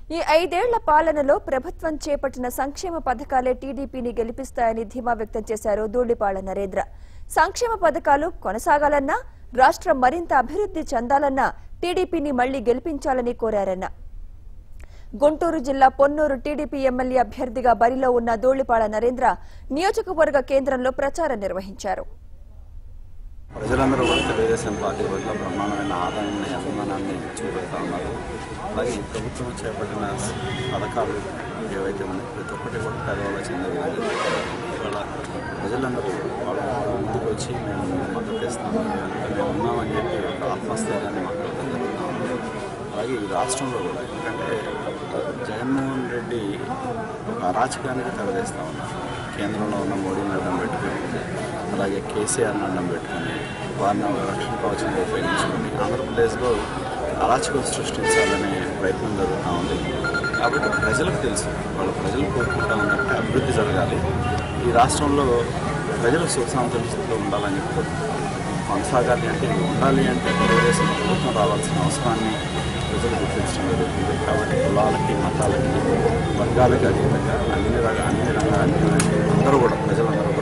ఈ ఐదేళ్ల పాలనలో ప్రభుత్వం చేపట్టిన సంక్షేమ పథకాలే టీడీపీని గెలిపిస్తాయని ధీమా వ్యక్తం చేశారు ధూళిపాళ నరేంద్ర సంక్షేమ పథకాలు కొనసాగాలన్నా రాష్ట్రం మరింత అభివృద్ధి చెందాలన్నా టీడీపీని మళ్లీ గెలిపించాలని కోరారన్న గుంటూరు జిల్లా పొన్నూరు టీడీపీ ఎమ్మెల్యే అభ్యర్థిగా బరిలో ఉన్న ధూళిపాళ నరేంద్ర నియోజకవర్గ కేంద్రంలో ప్రచారం నిర్వహించారు ప్రజలందరూ కూడా తెలుగుదేశం పార్టీ పట్ల బ్రహ్మాండమైన ఆదాయాన్ని అభిమానాన్ని చూపెడతా ఉన్నారు అలాగే ఈ ప్రభుత్వం చేపట్టిన పథకాలు ఏవైతే ఉన్నాయో ప్రతి ఒక్కటి కూడా పేదవాళ్ళ చెందే విధంగా ఇవాళ ప్రజలందరూ వాళ్ళ ముందుకు వచ్చి మేము మీకు మద్దతు ఇస్తాము మేము ఉన్నామని చెప్పి ఒక ఆత్మస్థైర్యాన్ని మాట్లాడటం జరుగుతూ ఉంది అలాగే ఈ రాష్ట్రంలో కూడా ఎందుకంటే జగన్మోహన్ రెడ్డి ఒక అరాచకానికి తెరవేస్తూ ఉన్నారు కేంద్రంలో ఉన్న మోడీని అడ్డం పెట్టుకుని అలాగే కేసీఆర్ని అడ్డం పెట్టుకుని వారిని ఒక రక్షణ కవచంగా ఉపయోగించుకొని ఆంధ్రప్రదేశ్లో అరాచకం సృష్టించాలనే ప్రయత్నం జరుగుతూ ఉంది కాబట్టి ప్రజలకు తెలుసు వాళ్ళ ప్రజలు కోరుకుంటా ఉన్నట్టు అభివృద్ధి జరగాలి ఈ రాష్ట్రంలో ప్రజలు సుఖశాంతులతో ఉండాలని చెప్పి కోరుకుంటున్నారు. కొనసాగాలి అంటే ఇది ఉండాలి అంటే తెలుగుదేశం ప్రభుత్వం రావాల్సిన అవసరాన్ని ప్రజలు గుర్తించడం జరుగుతుంది కాబట్టి కులాలకి మతాలకి వర్గాలకి అతీతంగా అన్ని రకాల అన్ని రంగాలకి అందరూ కూడా ప్రజలందరూ